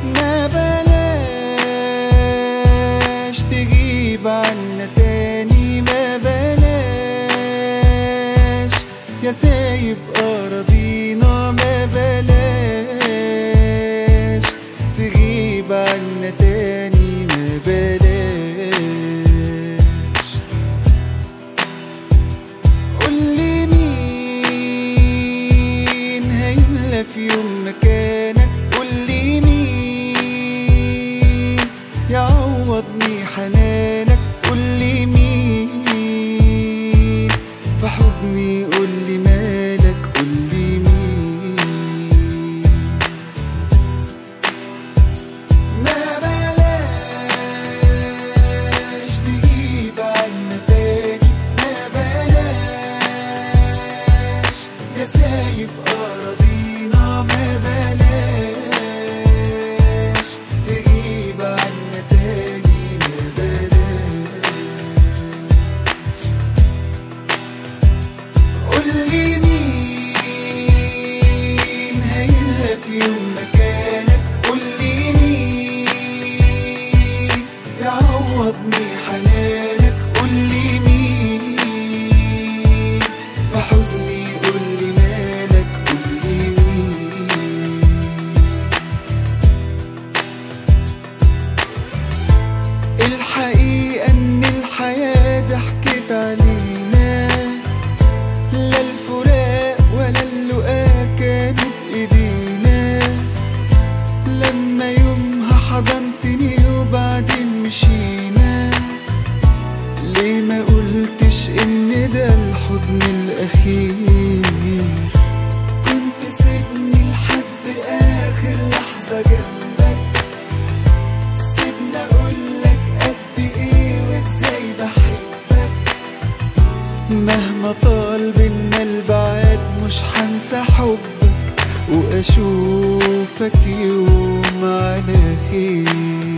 ما بلاش تجيب عنا تاني ما بلاش يا سايب أراضينا ما بلاش تغيب عنا تاني ما بلاش قولي مين هيملى في يوم مكانك قولي مين يعوضني حنانك قولي مين في حزني قولي مالك قولي مين ما بلاش تجيب عنا تاني ما بلاش يا سايب أراضينا ما بلاش تجيب عنا تاني ما بلاش قولي مين هيملى في يوم مكانك قولي مين يعوضني حنانك قولي مين في حزني قولي مالك قولي مين الحقيقة إن الحياة ضحكت علينا لا الفراق ولا اللقاء كانوا بإيدينا لما يومها حضنتني وبعدين مشينا ليه ما قلتش إن ده الحضن الأخير كنت سيبني لحد آخر لحظة جنبك سيبني أقولك قد إيه وإزاي بحبك مهما طال بينا البعاد مش هنسى حبك واشوفك يوم على خير